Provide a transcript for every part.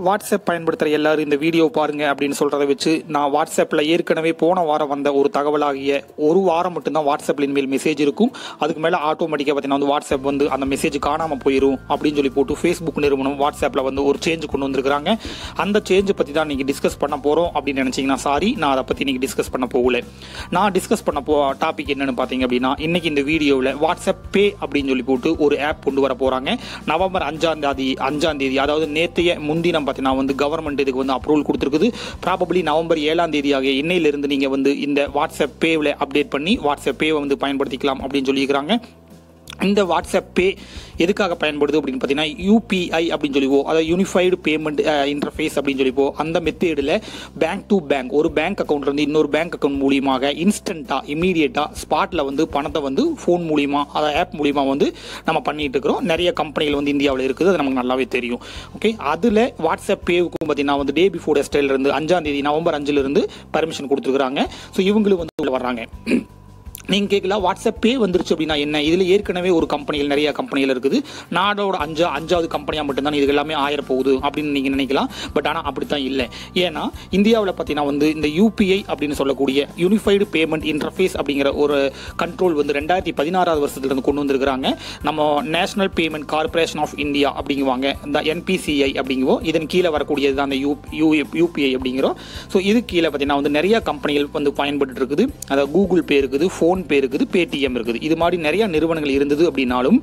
WhatsApp பயன்படுத்துகிற எல்லாரும் இந்த வீடியோ பாருங்க அப்படின்னு சொல்றதை வச்சு நான் வாட்ஸ்அப்பில் ஏற்கனவே போன வாரம் வந்த ஒரு தகவலாகிய ஒரு வாரம் மட்டும்தான் வாட்ஸ்அப்பில் இனிமேல் மெசேஜ் இருக்கும் அதுக்கு மேலே ஆட்டோமேட்டிக்காக பார்த்தீங்கன்னா வந்து வாட்ஸ்அப் வந்து அந்த மெசேஜ் காணாமல் போயிடும் அப்படின்னு சொல்லி போட்டு ஃபேஸ்புக் நிறுவனம் வாட்ஸ்அப்பில் வந்து ஒரு சேஞ்ச் கொண்டு வந்திருக்காங்க அந்த சேஞ்சை பற்றி தான் நீங்கள் டிஸ்கஸ் பண்ண போகிறோம் அப்படின்னு நினச்சிங்கன்னா சாரி நான் அதை பற்றி நீங்கள் டிஸ்கஸ் பண்ண போகல நான் டிஸ்கஸ் பண்ண போ டாபிக் என்னன்னு பார்த்தீங்க அப்படின்னா இன்னைக்கு இந்த வீடியோவில் வாட்ஸ்அப் பே அப்படின்னு சொல்லி போட்டு ஒரு ஆப் கொண்டு வர போகிறாங்க நவம்பர் அஞ்சாம் தேதி அஞ்சாம் தேதி அதாவது நேற்றைய முன்தினம் பார்த்தீங்கன்னா வந்து கவர்மெண்ட் இதுக்கு வந்து அப்ரூவல் கொடுத்துருக்குது ப்ராபப்ளி நவம்பர் ஏழாம் தேதி ஆகிய இன்னையிலிருந்து நீங்கள் வந்து இந்த வாட்ஸ்அப் பேவில் அப்டேட் பண்ணி வாட்ஸ்அப் பேவை வந்து பயன்படுத்திக்கலாம் அப்படின்னு சொல்லியிருக்கிறாங்க இந்த வாட்ஸ்அப் பே எதுக்காக பயன்படுது அப்படின்னு பார்த்தீங்கன்னா யூபிஐ அப்படின்னு சொல்லிவோ அதாவது யூனிஃபைடு பேமெண்ட் இன்டர்ஃபேஸ் அப்படின்னு சொல்லிப்போ அந்த மெத்தேடில் பேங்க் டு பேங்க் ஒரு பேங்க் அக்கௌண்ட் இருந்து இன்னொரு பேங்க் அக்கௌண்ட் மூலியமாக இன்ஸ்டண்ட்டாக இமீடியட்டாக ஸ்பாட்டில் வந்து பணத்தை வந்து ஃபோன் மூலியமா அதாவது ஆப் மூலியமா வந்து நம்ம பண்ணிட்டு இருக்கிறோம் நிறைய கம்பெனிகள் வந்து இந்தியாவில் இருக்குது அது நமக்கு நல்லாவே தெரியும் ஓகே அதில் வாட்ஸ்அப் பேவுக்கும் பார்த்தீங்கன்னா வந்து டே பிஃபோர் ஸ்டைல இருந்து அஞ்சாம் தேதி நவம்பர் அஞ்சுல இருந்து பர்மிஷன் கொடுத்துருக்காங்க ஸோ இவங்களும் வந்து உள்ள வர்றாங்க நீங்கள் கேட்கலாம் வாட்ஸ்அப் பே வந்துருச்சு அப்படின்னா என்ன இதில் ஏற்கனவே ஒரு கம்பெனிகள் நிறைய கம்பெனிகள் இருக்குது நாடோட அஞ்சா அஞ்சாவது கம்பெனியாக மட்டும்தான் இது எல்லாமே ஆயிர போகுது அப்படின்னு நீங்கள் நினைக்கலாம் பட் ஆனால் அப்படி தான் இல்லை ஏன்னா இந்தியாவில் பார்த்தீங்கன்னா வந்து இந்த யூபிஐ அப்படின்னு சொல்லக்கூடிய யூனிஃபைடு பேமெண்ட் இன்டர்ஃபேஸ் அப்படிங்கிற ஒரு கண்ட்ரோல் வந்து ரெண்டாயிரத்தி பதினாறாவது வருஷத்துலேருந்து கொண்டு வந்திருக்கிறாங்க நம்ம National Payment Corporation of India அப்படிங்குவாங்க இந்த என்பிசிஐ அப்படிங்குவோம் இதன் கீழே வரக்கூடியது தான் அந்த யூ யூ யூபிஐ அப்படிங்கிறோம் ஸோ இது கீழே பார்த்தீங்கன்னா வந்து நிறைய கம்பெனிகள் வந்து பயன்பட்டு இருக்குது அதாவது கூகுள் பே இருக்குது ஃபோன் பே இருக்குது பேடிஎம் இருக்குது இது மாதிரி நிறைய நிறுவனங்கள் இருந்தது அப்படின்னாலும்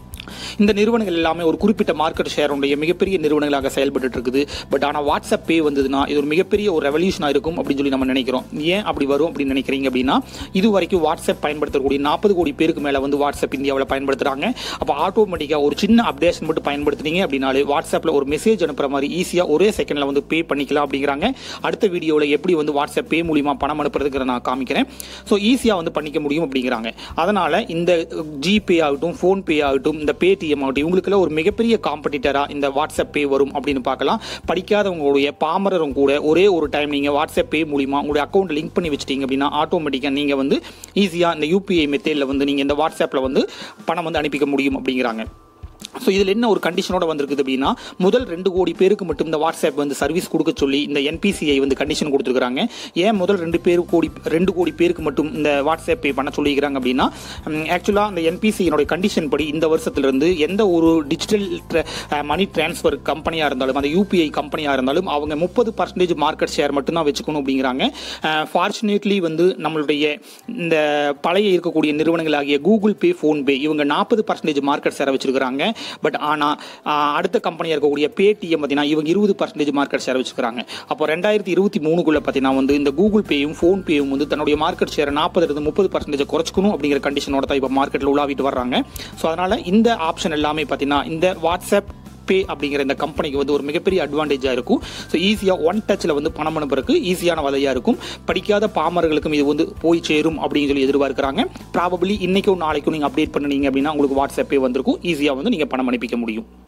இந்த நிறுவனங்கள் எல்லாமே ஒரு குறிப்பிட்ட மார்க்கெட் ஷேருடைய மிகப்பெரிய நிறுவனங்களாக செயல்பட்டு இருக்குது பட் ஆனால் வாட்ஸ்அப் பே வந்ததுன்னா இது ஒரு மிகப்பெரிய ஒரு ரெவல்யூஷனாக இருக்கும் அப்படின்னு சொல்லி நம்ம நினைக்கிறோம் ஏன் அப்படி வரும் அப்படின்னு நினைக்கிறீங்க அப்படின்னா இது வரைக்கும் வாட்ஸ்அப் பயன்படுத்தக்கூடிய நாற்பது கோடி பேருக்கு மேலே வந்து வாட்ஸ்அப் இந்தியாவில் பயன்படுத்துறாங்க அப்போ ஆட்டோமேட்டிக்காக ஒரு சின்ன அப்டேஷன் மட்டும் பயன்படுத்துனீங்க அப்படின்னாலே வாட்ஸ்அப்பில் ஒரு மெசேஜ் அனுப்புற மாதிரி ஈஸியாக ஒரே செகண்டில் வந்து பே பண்ணிக்கலாம் அப்படிங்கிறாங்க அடுத்த வீடியோவில் எப்படி வந்து வாட்ஸ்அப் பே மூலியமா பணம் அனுப்புறதுக்கு நான் காமிக்கிறேன் ஸோ ஈஸியாக வந்து பண்ணிக்க முடியும் அப்படிங்கிறாங்க அதனால் இந்த ஜிபே ஆகட்டும் ஃபோன்பே ஆகட்டும் இந்த பேடிஎம் ஆகட்டும் இவங்களுக்குள்ள ஒரு மிகப்பெரிய காம்படிட்டராக இந்த வாட்ஸ்அப் பே வரும் அப்படின்னு பார்க்கலாம் படிக்காதவங்களுடைய பாமரரும் கூட ஒரே ஒரு டைம் நீங்கள் வாட்ஸ்அப் பே மூலிமா உங்களுடைய அக்கௌண்ட் லிங்க் பண்ணி வச்சிட்டீங்க அப்படின்னா ஆட்டோமேட்டிக்காக நீங்கள் வந்து ஈஸியாக இந்த யூபிஐ மெத்தேடில் வந்து நீங்கள் இந்த வாட்ஸ்அப்பில் வந்து பணம் வந்து அனுப்பிக்க முடியும் அப்படிங்கிறாங்க ஸோ இதில் என்ன ஒரு கண்டிஷனோட வந்திருக்குது அப்படின்னா முதல் ரெண்டு கோடி பேருக்கு மட்டும் இந்த வாட்ஸ்அப் வந்து சர்வீஸ் கொடுக்க சொல்லி இந்த என்பிசிஐ வந்து கண்டிஷன் கொடுத்துருக்காங்க ஏன் முதல் ரெண்டு பேரு கோடி ரெண்டு கோடி பேருக்கு மட்டும் இந்த வாட்ஸ்அப் பே பண்ண சொல்லிக்கிறாங்க அப்படின்னா ஆக்சுவலாக அந்த என்பிசியினுடைய கண்டிஷன் படி இந்த வருஷத்துலேருந்து எந்த ஒரு டிஜிட்டல் மணி டிரான்ஸ்ஃபர் கம்பெனியாக இருந்தாலும் அந்த யூபிஐ கம்பெனியாக இருந்தாலும் அவங்க முப்பது பர்சன்டேஜ் மார்க்கெட் ஷேர் மட்டும்தான் வச்சுக்கணும் அப்படிங்கிறாங்க ஃபார்ச்சுனேட்லி வந்து நம்மளுடைய இந்த பழைய இருக்கக்கூடிய நிறுவனங்களாகிய கூகுள் பே ஃபோன்பே இவங்க நாற்பது பர்சன்டேஜ் மார்க்கெட் ஷேரை வச்சிருக்காங்க பட் ஆனால் அடுத்த கம்பெனியாக இருக்கக்கூடிய பேடிஎம் பார்த்தீங்கன்னா இவங்க இருபது பர்சன்டேஜ் மார்க்கெட் ஷேர் வச்சுக்கிறாங்க அப்போ ரெண்டாயிரத்தி இருபத்தி மூணுக்குள்ள பார்த்தீங்கன்னா வந்து இந்த கூகுள் பேயும் ஃபோன் பேயும் வந்து தன்னுடைய மார்க்கெட் ஷேர் நாற்பதுலேருந்து முப்பது பர்சன்டேஜ் குறைச்சிக்கணும் அப்படிங்கிற கண்டிஷனோட தான் இப்போ மார்க்கெட்டில் உலாவிட்டு வர்றாங்க ஸோ அதனால் இந்த ஆப்ஷன் எல்லாமே பார்த்தீங்கன்னா இந்த வாட்ஸ்அப் பே அப்படிங்கிற இந்த கம்பெனிக்கு வந்து ஒரு மிகப்பெரிய அட்வான்டேஜாக இருக்கும் ஸோ ஈஸியாக ஒன் டச்சில் வந்து பணம் அனுப்புறதுக்கு ஈஸியான வதையாக இருக்கும் படிக்காத பாமர்களுக்கும் இது வந்து போய் சேரும் அப்படின்னு சொல்லி எதிர்பார்க்குறாங்க ப்ராபபிளி இன்னைக்கும் நாளைக்கும் நீங்கள் அப்டேட் பண்ணுனீங்க அப்படின்னா உங்களுக்கு வாட்ஸ்அப்பே வந்திருக்கும் ஈஸியாக வந்து நீங்கள் பணம் அனுப்பிக்க முடியும்